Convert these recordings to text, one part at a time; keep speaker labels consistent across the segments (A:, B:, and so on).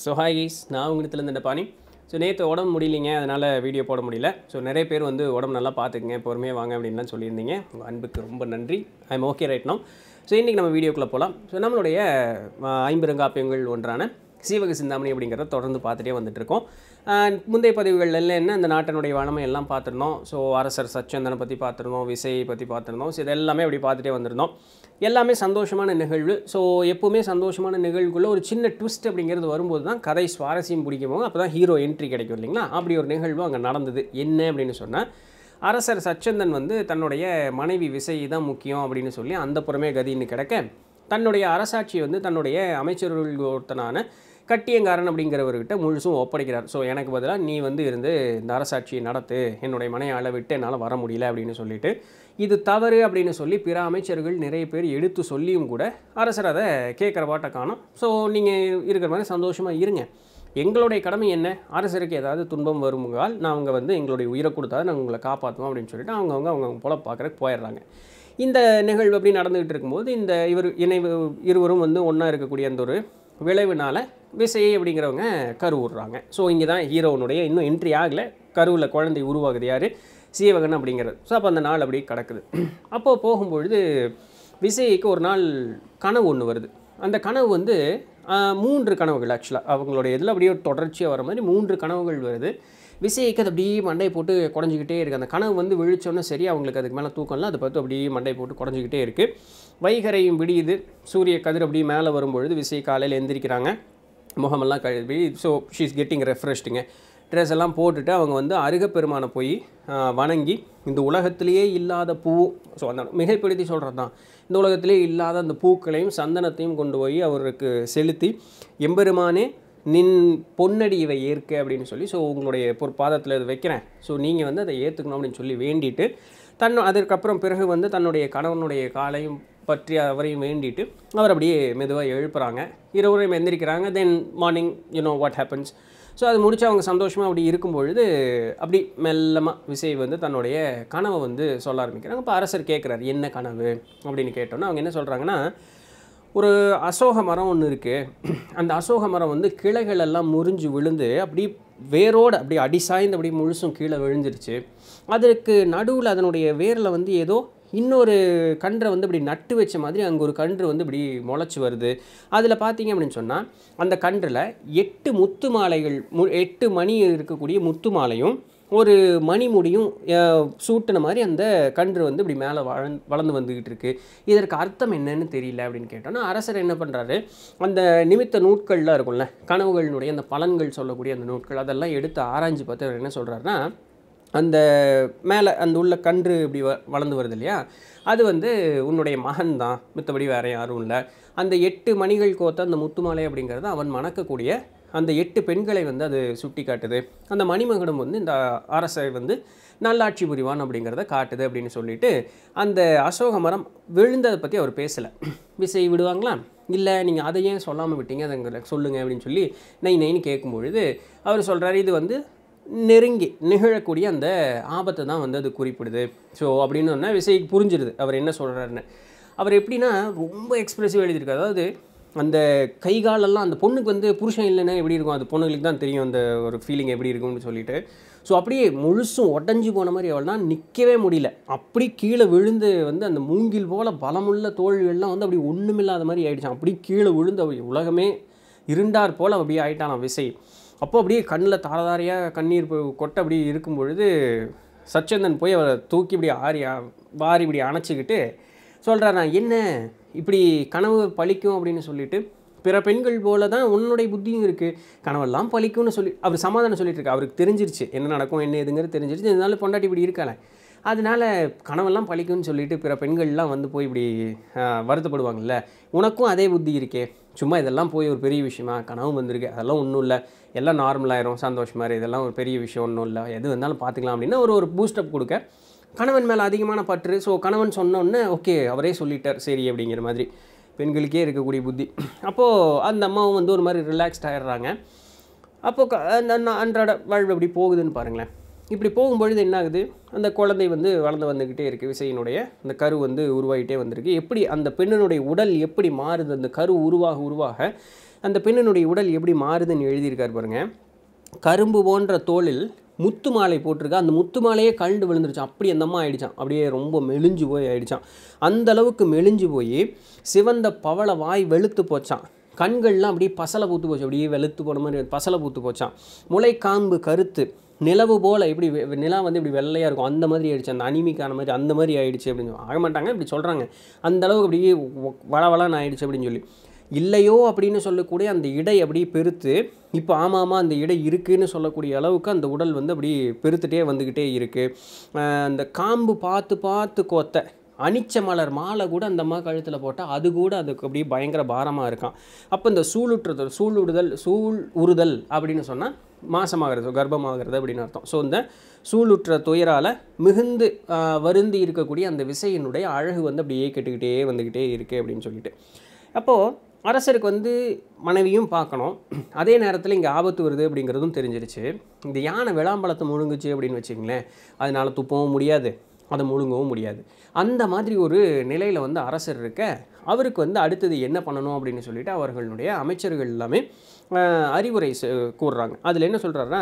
A: so hi guys நான் உங்களிடத்துலேருந்து இந்த பாணி ஸோ நேற்று உடம்பு முடியலைங்க அதனால் வீடியோ போட முடியல ஸோ நிறைய பேர் வந்து உடம்பு நல்லா பார்த்துக்குங்க பொறுமையாக வாங்க அப்படின்லாம் சொல்லியிருந்தீங்க உங்கள் அன்புக்கு ரொம்ப நன்றி I am okay right no so இன்றைக்கி நம்ம வீடியோக்குள்ளே போகலாம் ஸோ நம்மளுடைய அஹ், ஐம்பெருங்காப்பியங்கள் ஒன்றான சீவக சிந்தாமணி அப்படிங்கிறத தொடர்ந்து பார்த்துட்டே வந்துட்டுருக்கோம் அண்ட் முந்தைய பதிவுகள்ல என்ன இந்த நாட்டினுடைய வளமை எல்லாம் பார்த்துருந்தோம் ஸோ அரசர் சச்சந்தனை பற்றி பார்த்துருந்தோம் விசையை பற்றி பார்த்துருந்தோம் ஸோ இது எல்லாமே அப்படி பார்த்துட்டே வந்திருந்தோம் எல்லாமே சந்தோஷமான நிகழ்வு ஸோ எப்போவுமே சந்தோஷமான நிகழ்வுக்குள்ள ஒரு சின்ன ட்விஸ்ட் அப்படிங்கிறது வரும்போது தான் கதை சுவாரஸ்யம் பிடிக்கும் அப்போ தான் ஹீரோ என்ட்ரி கிடைக்கும் இல்லைங்களா அப்படி ஒரு நிகழ்வு அங்கே நடந்தது என்ன அப்படின்னு சொன்னால் அரசர் சச்சந்தன் வந்து தன்னுடைய மனைவி விசை தான் முக்கியம் அப்படின்னு சொல்லி அந்த புறமே கதின்னு கிடக்க தன்னுடைய அரசாட்சி வந்து தன்னுடைய அமைச்சர்கள் ஒருத்தனான கட்டியங்காரன் அப்படிங்கிறவர்கிட்ட முழுசும் ஒப்படைக்கிறார் ஸோ எனக்கு பதிலாக நீ வந்து இருந்து இந்த அரசாட்சியை நடத்து என்னுடைய மனையாளை விட்டு என்னால் வர முடியல அப்படின்னு சொல்லிட்டு இது தவறு அப்படின்னு சொல்லி பிற அமைச்சர்கள் நிறைய பேர் எடுத்து சொல்லியும் கூட அரசர் அதை கேட்குற பாட்டை காணும் ஸோ நீங்கள் இருக்கிற மாதிரி சந்தோஷமாக இருங்க எங்களுடைய கடமை என்ன அரசருக்கு ஏதாவது துன்பம் வருமுகால் நாங்கள் வந்து எங்களுடைய உயிரை கொடுத்தா நாங்கள் உங்களை காப்பாற்றுவோம் அப்படின்னு சொல்லிட்டு அவங்கவுங்க அவங்க போல பார்க்குறக்கு போயிடுறாங்க இந்த நிகழ்வு அப்படி நடந்துகிட்டு இருக்கும்போது இந்த இவர் இணைவு இருவரும் வந்து ஒன்றா இருக்கக்கூடிய அந்த ஒரு விளைவுனால விசை அப்படிங்கிறவங்க கருவுடுறாங்க ஸோ இங்கே தான் ஹீரோனுடைய இன்னும் என்ட்ரி ஆகலை கருவில் குழந்தை உருவாகுது யார் சீவகன் அப்படிங்கிறது ஸோ அப்போ அந்த நாள் அப்படி கிடக்குது அப்போது போகும்பொழுது விசைக்கு ஒரு நாள் கனவு ஒன்று வருது அந்த கனவு வந்து ஆஹ், மூன்று கனவுகள் ஆக்சுவலாக அவங்களுடைய இதில் அப்படியே ஒரு தொடர்ச்சியாக வர மாதிரி மூன்று கனவுகள் வருது விசைக்கு அது அப்படியே மண்டை போட்டு குடஞ்சிக்கிட்டே இருக்குது அந்த கனவு வந்து விழிச்சோன்னே சரி அவங்களுக்கு அதுக்கு மேலே தூக்கம்லாம் அதை பார்த்து அப்படியே மண்டை போட்டு குடஞ்சிக்கிட்டே இருக்குது வைகரையும் விடியுது சூரிய கதிர் அப்படியே மேலே வரும்பொழுது விசை காலையில் எந்திரிக்கிறாங்க முகமெல்லாம் கழுவி ஸோ ஷீஸ் கெட்டிங் ரெஃப்ரெஷ்டுங்க ட்ரெஸ் எல்லாம் போட்டுட்டு அவங்க வந்து அருகப்பெருமானை போய் ஆஹ், வணங்கி இந்த உலகத்திலேயே இல்லாத பூ ஸோ அந்த மிகைப்படுத்தி சொல்கிறது தான் இந்த உலகத்திலே இல்லாத அந்த பூக்களையும் சந்தனத்தையும் கொண்டு போய் அவருக்கு செலுத்தி எம்பெருமானே நின் பொன்னடி இவை ஏற்க அப்படின்னு சொல்லி ஸோ உங்களுடைய பொறு பாதத்தில் இது வைக்கிறேன் ஸோ நீங்கள் வந்து அதை ஏற்றுக்கணும் அப்படின்னு சொல்லி வேண்டிட்டு தன் அதற்கப்புறம் பிறகு வந்து தன்னுடைய கணவனுடைய காலையும் பற்றி அவரையும் வேண்டிட்டு அவர் அப்படியே மெதுவாக எழுப்புறாங்க இருவரையும் எந்திரிக்கிறாங்க then morning you know what happens so அது முடிச்சு அவங்க சந்தோஷமாக அப்படி இருக்கும் பொழுது அப்படி மெல்லமாக விசை வந்து தன்னுடைய கனவை வந்து சொல்ல ஆரம்பிக்கிறாங்க இப்போ அரசர் கேட்குறாரு என்ன கனவு அப்படின்னு கேட்டோன்னா அவங்க என்ன சொல்கிறாங்கன்னா ஒரு அசோக மரம் ஒன்று இருக்குது அந்த அசோக மரம் வந்து கிளைகள் எல்லாம் முறிஞ்சு விழுந்து அப்படி வேரோடு அப்படி அடி சாய்ந்து அப்படி முழுசும் கீழே விழுந்துருச்சு அதற்கு நடுவில் அதனுடைய வேரில் வந்து ஏதோ இன்னொரு கன்றை வந்து இப்படி நட்டு வச்ச மாதிரி அங்கே ஒரு கன்று வந்து இப்படி முளைச்சி வருது அதில் பார்த்தீங்க அப்படின்னு சொன்னால் அந்த கன்றில் எட்டு முத்து மாலைகள் மு எட்டு மணி இருக்கக்கூடிய முத்து மாலையும் ஒரு மணிமுடியும் அஹ், சூட்டின மாதிரி அந்த கன்று வந்து இப்படி மேலே வளர்ந்து வளர்ந்து வந்துக்கிட்டு இருக்கு இதற்கு அர்த்தம் என்னன்னு தெரியல அப்படின்னு கேட்டோன்னா அரசர் என்ன பண்ணுறாரு அந்த நிமித்த நூட்கள்லாம் இருக்கும்ல கனவுகளினுடைய அந்த பலன்கள் சொல்லக்கூடிய அந்த நூட்கள் அதெல்லாம் எடுத்து ஆராய்ஞ்சு பார்த்து அவர் என்ன சொல்கிறாருன்னா அந்த மேலே அந்த உள்ள கன்று இப்படி வ வளர்ந்து வருது இல்லையா அது வந்து உன்னுடைய மகன் தான் மித்தபடி வேறு யாரும் இல்லை அந்த எட்டு மணிகள் கோத்த அந்த முத்துமாலை அப்படிங்கிறது அவன் மணக்கக்கூடிய அந்த எட்டு பெண்களை வந்து அது சுட்டி காட்டுது அந்த மணிமகுடம் வந்து இந்த அரசை வந்து நல்லாட்சி புரிவான் அப்படிங்கிறத காட்டுது அப்படின்னு சொல்லிட்டு அந்த அசோக மரம் விழுந்ததை பற்றி அவர் பேசலை விசை விடுவாங்களா இல்லை நீங்கள் அதை ஏன் சொல்லாமல் விட்டீங்க அதை எங்களுக்கு சொல்லுங்கள் அப்படின்னு சொல்லி நை நைன்னு கேட்கும்பொழுது அவர் சொல்கிறாரு இது வந்து நெருங்கி நிகழக்கூடிய அந்த ஆபத்தை தான் வந்து அது குறிப்பிடுது ஸோ அப்படின்னு சொன்னா விசைக்கு புரிஞ்சிருது அவர் என்ன சொல்கிறாருன்னு அவர் எப்படின்னா ரொம்ப எக்ஸ்பிரசிவ் எழுதியிருக்காரு அதாவது அந்த கை காலெல்லாம் அந்த பொண்ணுக்கு வந்து புருஷன் இல்லைன்னா எப்படி இருக்கும் அந்த பொண்ணுங்களுக்கு தான் தெரியும் அந்த ஒரு ஃபீலிங் எப்படி இருக்கும்னு சொல்லிட்டு ஸோ அப்படியே முழுசும் உடஞ்சி போன மாதிரி அவள்னா நிற்கவே முடியல அப்படி கீழே விழுந்து வந்து அந்த மூங்கில் போல பலமுள்ள தோள்கள்லாம் வந்து அப்படி ஒன்றுமில்லாத மாதிரி ஆயிடுச்சான் அப்படி கீழே விழுந்து அவள் உலகமே இருண்டார் போல் அப்படியே ஆயிட்டானாம் விசை அப்போ அப்படியே கண்ணில் தாரதாரியாக கண்ணீர் பொ- கொட்ட அப்படி இருக்கும் பொழுது சச்சந்தன் போய் அவரை தூக்கி இப்படி ஆரி வாரி இப்படி அணைச்சிக்கிட்டு சொல்கிறார் நான் என்ன இப்படி கனவு பழிக்கும் அப்படின்னு சொல்லிட்டு பிற பெண்கள் போல தான் உன்னுடைய புத்தியும் இருக்குது கனவெல்லாம் பழிக்கும்னு சொல்லி அவர் சமாதானம் சொல்லிட்டு இருக்கு அவருக்கு தெரிஞ்சிருச்சு என்ன நடக்கும் என்ன ஏதுங்கிறது தெரிஞ்சிருச்சு இதனால பொண்டாட்டி இப்படி இருக்காளே அதனால கனவெல்லாம் பழிக்கும்னு சொல்லிட்டு பிற பெண்கள்லாம் வந்து போய் இப்படி ஆஹ், வருத்தப்படுவாங்கல்ல உனக்கும் அதே புத்தி இருக்கே சும்மா இதெல்லாம் போய் ஒரு பெரிய விஷயமா கனவு வந்திருக்கு அதெல்லாம் ஒன்றும் இல்லை எல்லாம் நார்மலாயிரும் சந்தோஷமாக இரு இதெல்லாம் ஒரு பெரிய விஷயம் ஒன்றும் இல்லை எது வந்தாலும் பார்த்துக்கலாம் அப்படின்னு ஒரு ஒரு பூஸ்டப் கொடுக்க கணவன் மேலே அதிகமான பற்று ஸோ கணவன் சொன்னோன்னே ஓகே அவரே சொல்லிட்டார் சரி அப்படிங்கிற மாதிரி பெண்களுக்கே இருக்கக்கூடிய புத்தி அப்போது அந்த அம்மாவும் வந்து ஒரு மாதிரி ரிலாக்ஸ்ட் ஆயிடுறாங்க அப்போ க- அந்த அண்ணா- அன்றாட வாழ்வு அப்படி போகுதுன்னு பாருங்களேன் இப்படி போகும்பொழுது என்ன ஆகுது அந்த குழந்தை வந்து வளர்ந்து வந்துக்கிட்டே இருக்குது விசையினுடைய அந்த கரு வந்து உருவாகிட்டே வந்திருக்கு எப்படி அந்த பெண்ணினுடைய உடல் எப்படி மாறுது அந்த கரு உருவாக உருவாக அந்த பெண்ணினுடைய உடல் எப்படி மாறுதுன்னு எழுதியிருக்கார் பாருங்க கரும்பு போன்ற தோலில் முத்து மாலை போட்டிருக்கா அந்த முத்து மாலையே கழண்டு விழுந்துருச்சான் அப்படி அந்த அம்மா ஆயிடுச்சான் அப்படியே ரொம்ப மெலிஞ்சு போய் ஆயிடுச்சான் அந்த அளவுக்கு மெலிஞ்சு போய் சிவந்த பவள வாய் வெளுத்து போச்சான் கண்கள்லாம் அப்படியே பசலை பூத்து போச்சு அப்படியே வெளுத்து போன மாதிரி பசலை பூத்து போச்சான் முளைக்காம்பு கருத்து நிலவு போல் இப்படி வெ- வெ- நிலா வந்து இப்படி வெள்ளையாக இருக்கும் அந்த மாதிரி ஆயிடுச்சு அந்த அனிமிக்கான மாதிரி அந்த மாதிரி ஆயிடுச்சு அப்படின்னு சொல்லி- ஆக மாட்டாங்க இப்படி சொல்கிறாங்க அந்த அளவுக்கு அப்படியே வ- வளவளன்னு ஆயிடுச்சு அப்படின்னு சொல்லி இல்லையோ அப்படின்னு சொல்லக்கூடிய அந்த இடை அப்படியே பெருத்து இப்போ ஆமாம் ஆமாம் அந்த இடை இருக்குன்னு சொல்லக்கூடிய அளவுக்கு அந்த உடல் வந்து அப்படியே பெருத்துட்டே வந்துக்கிட்டே இருக்குது அந்த காம்பு பார்த்து பார்த்து கோத்த அனிச்ச மலர் மாலை கூட அந்த அம்மா கழுத்தில் போட்டால் அது கூட அதுக்கு அப்படியே பயங்கர பாரமாக இருக்கான் அப்போ இந்த சூளுற்றுதல் சூளுடுதல் சூழ் உறுதல் அப்படின்னு சொன்னால் மாசமாகிறது கர்ப்பமாகிறது அப்படின்னு அர்த்தம் ஸோ இந்த சூளுற்ற துயரால் மிகுந்து ஆஹ், வருந்தி இருக்கக்கூடிய அந்த விசையினுடைய அழகு வந்து அப்படியே கெட்டுக்கிட்டே வந்துக்கிட்டே இருக்குது அப்படின்னு சொல்லிட்டு அப்போது அரசருக்கு வந்து மனைவியும் பார்க்கணும் அதே நேரத்தில் இங்கே ஆபத்து வருது அப்படிங்கிறதும் தெரிஞ்சிருச்சு இந்த யானை விளாம்பழத்தை முழுங்குச்சு அப்படின்னு வச்சுங்களேன் அதனால துப்பவும் முடியாது அதை முழுங்கவும் முடியாது அந்த மாதிரி ஒரு நிலையில் வந்து அரசர் இருக்க அவருக்கு வந்து அடுத்தது என்ன பண்ணணும் அப்படின்னு சொல்லிட்டு அவர்களுடைய அமைச்சர்கள் எல்லாமே ஆஹ், அறிவுரை செ- கூறுறாங்க அதில் என்ன சொல்கிறாருன்னா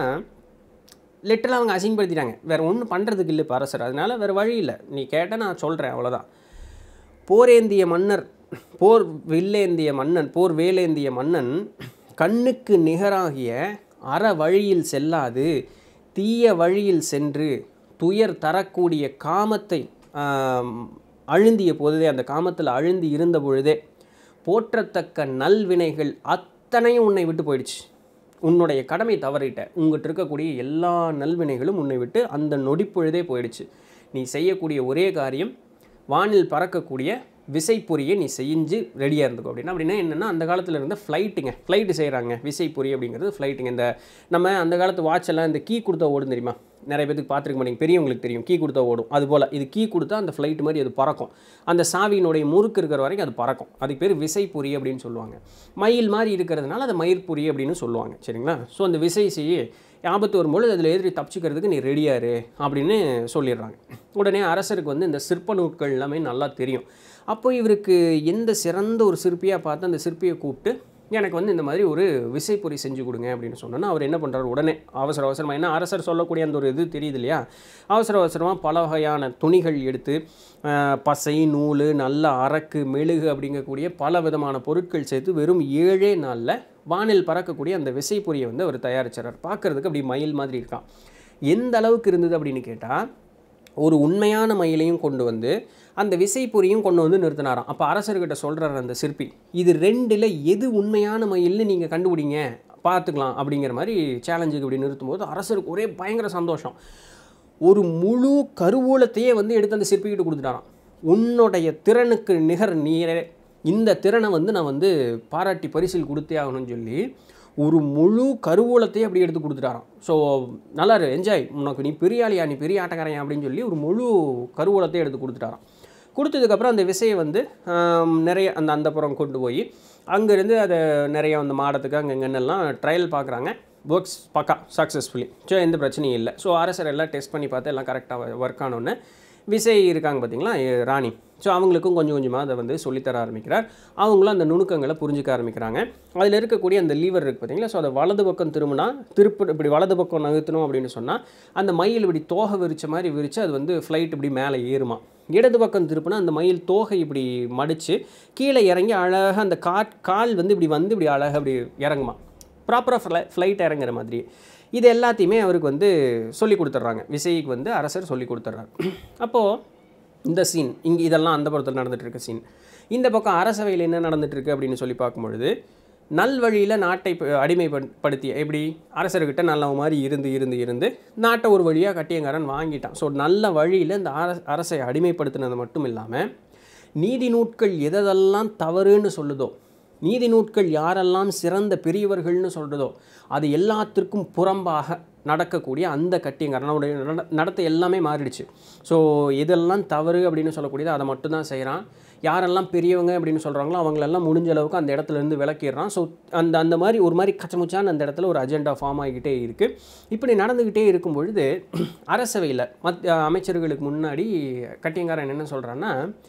A: லிட்டரலாக அவங்க அசிங்கப்படுத்திட்டாங்க வேறு ஒன்றும் பண்ணுறதுக்கு இல்லை இப்போ அரசர் அதனால வேறு வழி இல்லை நீ கேட்டால் நான் சொல்கிறேன் அவ்வளோதான் போரேந்திய மன்னர் போர் வில்லேந்திய மன்னன் போர் வேலேந்திய மன்னன் கண்ணுக்கு நிகராகிய அற வழியில் செல்லாது தீய வழியில் சென்று துயர் தரக்கூடிய காமத்தை ஆம், அழுந்திய பொழுதே அந்த காமத்தில் அழுந்தி இருந்த பொழுதே போற்றத்தக்க நல்வினைகள் அத்தனையும் உன்னை விட்டு போயிடுச்சு உன்னுடைய கடமை தவறிட்ட உங்கள்கிட்ட இருக்கக்கூடிய எல்லா நல்வினைகளும் உன்னை விட்டு அந்த நொடிப்பொழுதே போயிடுச்சு நீ செய்யக்கூடிய ஒரே காரியம் வானில் பறக்கக்கூடிய விசைப்பொறியை நீ செஞ்சு ரெடியாக இருந்துக்கோ அப்படின்னா அப்படின்னா என்னென்னா அந்த காலத்தில் இருந்த ஃப்ளைட்டுங்க ஃப்ளைட்டு செய்கிறாங்க விசைப்பொறி அப்படிங்கிறது ஃப்ளைட்டுங்க இந்த நம்ம அந்த காலத்து watch எல்லாம் இந்த கீ கொடுத்தா ஓடும் தெரியுமா நிறைய பேருக்கு பார்த்துருக்க மாட்டீங்க பெரியவங்களுக்கு தெரியும் கீ கொடுத்தா ஓடும் அது போல் இது கீ கொடுத்தா அந்த ஃப்ளைட் மாதிரி அது பறக்கும் அந்த சாவியினுடைய முறுக்கு இருக்கிற வரைக்கும் அது பறக்கும் அதுக்கு பேர் விசைப்பொறி அப்படின்னு சொல்லுவாங்க மயில் மாதிரி இருக்கிறதுனால அதை மயிர்பொறி அப்படின்னு சொல்லுவாங்க சரிங்களா ஸோ அந்த விசை செய்ய ஆபத்து வரும்பொழுது அதில் எதிரி தப்பிச்சுக்கிறதுக்கு நீ ரெடியாரு அப்படின்னு சொல்லிடுறாங்க உடனே அரசருக்கு வந்து இந்த சிற்ப நூட்கள் எல்லாமே நல்லா தெரியும் அப்போ இவருக்கு எந்த சிறந்த ஒரு சிற்பியாக பார்த்து அந்த சிற்பியை கூப்பிட்டு எனக்கு வந்து இந்த மாதிரி ஒரு விசைப்பொறி செஞ்சு கொடுங்க அப்படின்னு சொன்னோன்னா அவர் என்ன பண்ணுறாரு உடனே அவசர அவசரமாக ஏன்னா அரசர் சொல்லக்கூடிய அந்த ஒரு இது தெரியுது இல்லையா அவசர அவசரமாக பல வகையான துணிகள் எடுத்து ஆஹ், பசை நூல் நல்ல அரக்கு மெழுகு அப்படிங்கக்கூடிய பல விதமான பொருட்கள் சேர்த்து வெறும் ஏழே நாளில் வானில் பறக்கக்கூடிய அந்த விசைப்பொறியை வந்து அவர் தயாரிச்சார் பார்க்கறதுக்கு அப்படி மயில் மாதிரி இருக்கான் எந்த அளவுக்கு இருந்தது அப்படின்னு கேட்டால் ஒரு உண்மையான மயிலையும் கொண்டு வந்து அந்த விசைப்பொறியும் கொண்டு வந்து நிறுத்தினாராம் அப்போ அரசர்கிட்ட சொல்கிறார் அந்த சிற்பி இது ரெண்டில் எது உண்மையான மயில்னு நீங்கள் கண்டுபிடிங்க பார்த்துக்கலாம் அப்படிங்கிற மாதிரி சேலஞ்சுக்கு இப்படி நிறுத்தும்போது அரசருக்கு ஒரே பயங்கர சந்தோஷம் ஒரு முழு கருவூலத்தையே வந்து எடுத்து அந்த சிற்பிக்கிட்ட கொடுத்துட்டாராம் உன்னுடைய திறனுக்கு நிகர் நீரே இந்த திறனை வந்து நான் வந்து பாராட்டி பரிசில் கொடுத்தே ஆகணும்னு சொல்லி ஒரு முழு கருவூலத்தையே அப்படி எடுத்து கொடுத்துட்டாராம் ஸோ நல்லா இரு என்ஜாய் உனக்கு நீ பெரிய ஆளியா நீ பெரிய ஆட்டக்காரையா அப்படின்னு சொல்லி ஒரு முழு கருவூலத்தையே எடுத்து கொடுத்துட்டாராம் கொடுத்ததுக்கப்புறம் அந்த விசையை வந்து ஆம், நிறைய அந்த அந்தப்புறம் கொண்டு போய் அங்கேருந்து அதை நிறைய அந்த மாடத்துக்கு அங்கே இங்கன்னெல்லாம் ட்ரையல் பார்க்குறாங்க ஒர்க்ஸ் பக்கா சக்ஸஸ்ஃபுல்லி ஸோ எந்த பிரச்சனையும் இல்லை ஸோ அரசர் எல்லாம் டெஸ்ட் பண்ணி பார்த்து எல்லாம் கரெக்டாக ஒர்க் ஆனோடனே விசை இருக்காங்க பார்த்தீங்களா எ- ராணி ஸோ அவங்களுக்கும் கொஞ்சம் கொஞ்சமாக அதை வந்து சொல்லித்தர ஆரம்பிக்கிறார் அவங்களும் அந்த நுணுக்கங்களை புரிஞ்சுக்க ஆரம்பிக்கிறாங்க அதில் இருக்கக்கூடிய அந்த லீவர் இருக்குது பார்த்தீங்களா ஸோ அதை வலது பக்கம் திரும்பினா திருப்பு இப்படி வலது பக்கம் நகர்த்தணும் அப்படின்னு சொன்னால் அந்த மயில் இப்படி தோகை விரிச்ச மாதிரி விரித்து அது வந்து ஃப்ளைட் இப்படி மேலே ஏறுமா இடது பக்கம் திருப்பினா அந்த மயில் தோகை இப்படி மடித்து கீழே இறங்கி அழகாக அந்த காட் கால் வந்து இப்படி வந்து இப்படி அழகாக இப்படி இறங்குமா ப்ராப்பராக ஃப்ளை ஃப்ளைட் இறங்குற மாதிரி இது எல்லாத்தையுமே அவருக்கு வந்து சொல்லி கொடுத்துட்றாங்க விசைக்கு வந்து அரசர் சொல்லி கொடுத்துட்றாரு அப்போது இந்த சீன் இங்கே இதெல்லாம் அந்த புறத்தில் நடந்துட்டு இருக்க சீன் இந்த பக்கம் அரசவையில் என்ன நடந்துட்டு இருக்கு அப்படின்னு சொல்லி பார்க்கும்பொழுது நல்வழியில் நாட்டை ப- அடிமைப்படுத்திய எப்படி அரசர்கிட்ட நல்ல மாதிரி இருந்து இருந்து இருந்து நாட்டை ஒரு வழியாக கட்டியங்காரன் வாங்கிட்டான் ஸோ நல்ல வழியில் இந்த அரச அரசை அடிமைப்படுத்தினது மட்டும் இல்லாமல் நீதி நூட்கள் எதெல்லாம் தவறுன்னு சொல்லுதோ நீதி நூட்கள் யாரெல்லாம் சிறந்த பெரியவர்கள்னு சொல்கிறதோ அது எல்லாத்திற்கும் புறம்பாக நடக்கக்கூடிய அந்த கட்டியங்காரனுடைய நட நடத்தை எல்லாமே மாறிடுச்சு ஸோ எதெல்லாம் தவறு அப்படின்னு சொல்லக்கூடியது அதை மட்டும்தான் செய்கிறான் யாரெல்லாம் பெரியவங்க அப்படின்னு சொல்கிறாங்களோ அவங்களெல்லாம் முடிஞ்ச அளவுக்கு அந்த இடத்துல இருந்து விளக்கிடுறான் ஸோ அந்த அந்த மாதிரி ஒரு மாதிரி கச்சமுச்சான அந்த இடத்துல ஒரு அஜெண்டா ஃபார்ம் ஆகிக்கிட்டே இருக்குது இப்படி நடந்துக்கிட்டே இருக்கும் பொழுது அரசவையில் மத் அமைச்சர்களுக்கு முன்னாடி கட்டியங்காரன் என்ன சொல்கிறான்னா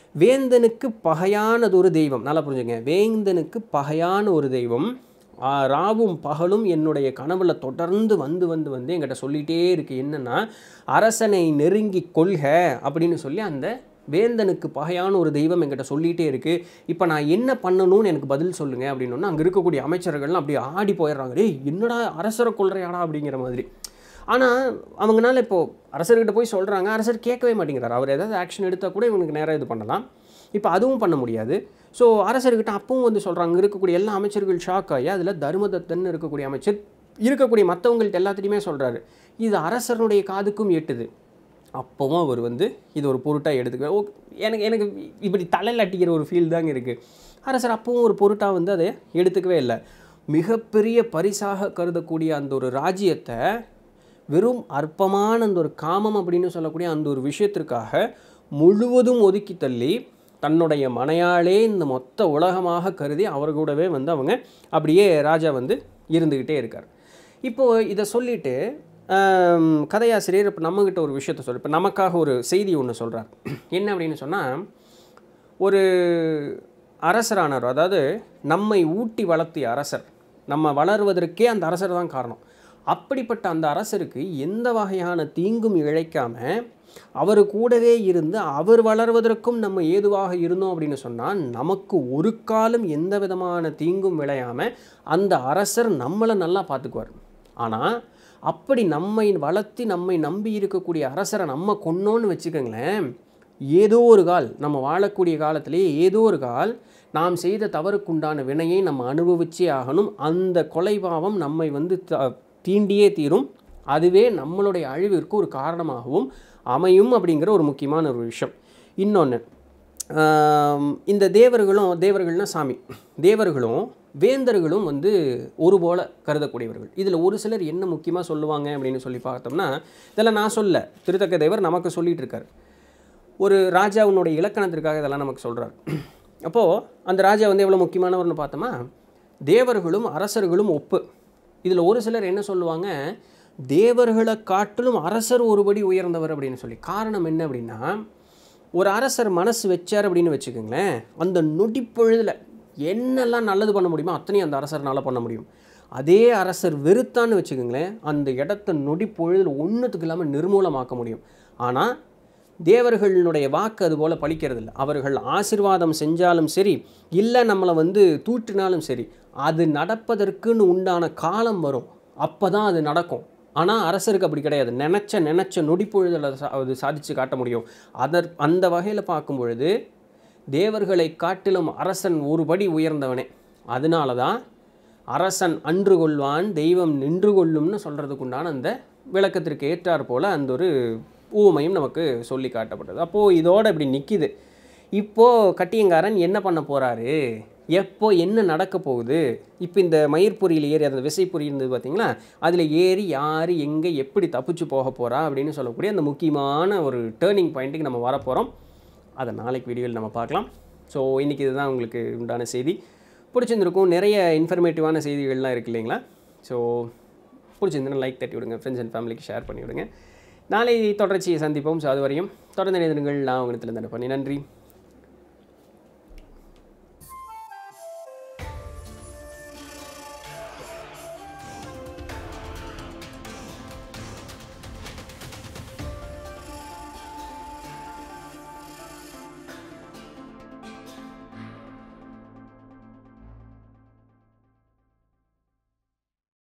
A: வேந்தனுக்கு பகையானது ஒரு தெய்வம் நல்லா புரிஞ்சுங்க வேந்தனுக்கு பகையான ஒரு தெய்வம் ஆ, ராவும் பகலும் என்னுடைய கனவுல தொடர்ந்து வந்து வந்து வந்து என்கிட்ட சொல்லிகிட்டே இருக்கு என்னன்னா அரசனை நெருங்கி கொள்க அப்படின்னு சொல்லி அந்த வேந்தனுக்கு பகையான ஒரு தெய்வம் என்கிட்ட சொல்லிகிட்டே இருக்கு இப்போ நான் என்ன பண்ணணும்னு எனக்கு பதில் சொல்லுங்க அப்படின்னு அங்கே இருக்கக்கூடிய அமைச்சர்கள்லாம் அப்படியே ஆடி போயிடுறாங்க டேய் என்னடா அரசரை கொள்றையாடா அப்படிங்கிற மாதிரி ஆனால் அவங்கனால இப்போது அரசர்கிட்ட போய் சொல்கிறாங்க அரசர் கேட்கவே மாட்டேங்கிறார் அவர் ஏதாவது ஆக்ஷன் எடுத்தால் கூட இவனுக்கு நேராக இது பண்ணலாம் இப்போ அதுவும் பண்ண முடியாது ஸோ அரசர்கிட்ட அப்பவும் வந்து சொல்கிறாங்க இருக்கக்கூடிய எல்லா அமைச்சர்கள் ஷாக் ஆகி அதில் தர்மதத்தன் இருக்கக்கூடிய அமைச்சர் இருக்கக்கூடிய மற்றவங்கள்ட்ட எல்லாத்திலையுமே சொல்கிறாரு இது அரசருடைய காதுக்கும் எட்டுது அப்போவும் அவர் வந்து இது ஒரு பொருட்டாக எடுத்துக்க ஓ எனக்கு எனக்கு இப்படி தலையில் அட்டிக்கிற ஒரு ஃபீல் தாங்க இருக்குது அரசர் அப்பவும் ஒரு பொருட்டாக வந்து அதை எடுத்துக்கவே இல்லை மிகப்பெரிய பரிசாக கருதக்கூடிய அந்த ஒரு ராஜ்யத்தை வெறும் அற்பமான அந்த ஒரு காமம் அப்படின்னு சொல்லக்கூடிய அந்த ஒரு விஷயத்திற்காக முழுவதும் ஒதுக்கி தள்ளி தன்னுடைய மனையாளே இந்த மொத்த உலகமாக கருதி அவர் கூடவே வந்து அவங்க அப்படியே ராஜா வந்து இருந்துக்கிட்டே இருக்கார் இப்போது இதை சொல்லிட்டு ஆம், கதையாசிரியர் இப்போ நம்மக்கிட்ட ஒரு விஷயத்த சொல்லு இப்போ நமக்காக ஒரு செய்தி ஒன்று சொல்கிறார் என்ன அப்படின்னு சொன்னால் ஒரு அரசரானார் அதாவது நம்மை ஊட்டி வளர்த்திய அரசர் நம்ம வளருவதற்கே அந்த அரசர் தான் காரணம் அப்படிப்பட்ட அந்த அரசருக்கு எந்த வகையான தீங்கும் இழைக்காம அவர் கூடவே இருந்து அவர் வளர்வதற்கும் நம்ம ஏதுவாக இருந்தோம் அப்படின்னு சொன்னால் நமக்கு ஒரு காலம் எந்த விதமான தீங்கும் விளையாம அந்த அரசர் நம்மளை நல்லா பார்த்துக்குவார் ஆனால் அப்படி நம்மை வளர்த்தி நம்மை நம்பி இருக்கக்கூடிய அரசரை நம்ம கொன்னோன்னு வச்சுக்கோங்களேன் ஏதோ ஒரு கால் நம்ம வாழக்கூடிய காலத்திலேயே ஏதோ ஒரு கால் நாம் செய்த தவறுக்குண்டான வினையை நம்ம அனுபவிச்சே ஆகணும் அந்த கொலைபாவம் நம்மை வந்து த- தீண்டியே தீரும் அதுவே நம்மளுடைய அழிவிற்கு ஒரு காரணமாகவும் அமையும் அப்படிங்கிற ஒரு முக்கியமான ஒரு விஷயம் இன்னொன்று இந்த தேவர்களும் தேவர்கள்னா சாமி தேவர்களும் வேந்தர்களும் வந்து ஒரு போல கருதக்கூடியவர்கள் இதில் ஒரு சிலர் என்ன முக்கியமாக சொல்லுவாங்க அப்படின்னு சொல்லி பார்த்தோம்னா இதெல்லாம் நான் சொல்ல திருத்தக்க தேவர் நமக்கு சொல்லிட்டு இருக்கார் ஒரு ராஜாவினுடைய இலக்கணத்திற்காக இதெல்லாம் நமக்கு சொல்கிறார் அப்போது அந்த ராஜா வந்து எவ்வளோ முக்கியமானவர்னு பார்த்தோமா தேவர்களும் அரசர்களும் ஒப்பு இதில் ஒரு சிலர் என்ன சொல்லுவாங்க தேவர்களை காட்டிலும் அரசர் ஒருபடி உயர்ந்தவர் அப்படின்னு சொல்லி காரணம் என்ன அப்படின்னா ஒரு அரசர் மனசு வச்சார் அப்படின்னு வச்சுக்கோங்களேன் அந்த நொடிப்பொழுதில் என்னெல்லாம் நல்லது பண்ண முடியுமோ அத்தனையும் அந்த அரசர்னால பண்ண முடியும் அதே அரசர் வெறுத்தான்னு வச்சுக்கோங்களேன் அந்த இடத்த நொடிப்பொழுதில் ஒன்றுத்துக்கு இல்லாமல் நிர்மூலமாக்க முடியும் ஆனால் தேவர்களுடைய வாக்கு அது போல் பலிக்கிறதில்ல அவர்கள் ஆசீர்வாதம் செஞ்சாலும் சரி இல்லை நம்மளை வந்து தூற்றினாலும் சரி அது நடப்பதற்குன்னு உண்டான காலம் வரும் அப்போ தான் அது நடக்கும் ஆனால் அரசருக்கு அப்படி கிடையாது நினச்ச நினச்ச நொடிப்பொழுதில் அதை சா- அது சாதித்து காட்ட முடியும் அதற் அந்த வகையில் பார்க்கும் பொழுது தேவர்களை காட்டிலும் அரசன் ஒருபடி உயர்ந்தவனே அதனால தான் அரசன் அன்று கொள்வான் தெய்வம் நின்று கொள்ளும்னு சொல்கிறதுக்குண்டான அந்த விளக்கத்திற்கு ஏற்றாற் போல் அந்த ஒரு ஊமையும் நமக்கு சொல்லி காட்டப்பட்டது அப்போது இதோட இப்படி நிற்கிது இப்போது கட்டியங்காரன் என்ன பண்ண போகிறாரு எப்போ என்ன நடக்க போகுது இப்போ இந்த மயிர்பொறியில் ஏறி அந்த விசைப்பொறி இருந்தது பார்த்தீங்களா அதில் ஏறி யார் எங்கே எப்படி தப்பிச்சு போக போகிறா அப்படின்னு சொல்லக்கூடிய அந்த முக்கியமான ஒரு டேர்னிங் பாயிண்ட்டுக்கு நம்ம வரப்போகிறோம் அதை நாளைக்கு வீடியோவில் நம்ம பார்க்கலாம் ஸோ இன்றைக்கி இதுதான் உங்களுக்கு உண்டான செய்தி பிடிச்சிருந்திருக்கும் நிறைய இன்ஃபர்மேட்டிவான செய்திகள்லாம் இருக்கு இல்லைங்களா ஸோ பிடிச்சிருந்தா லைக் தட்டி விடுங்க ஃப்ரெண்ட்ஸ் அண்ட் ஃபேமிலிக்கு ஷேர் பண்ணி விடுங்க நாளை தொடர்ச்சியை சந்திப்போம் ஸோ அது வரையும் தொடர்ந்து இணைந்திருங்கள் நான் உங்களிடத்தில் பண்ணி நன்றி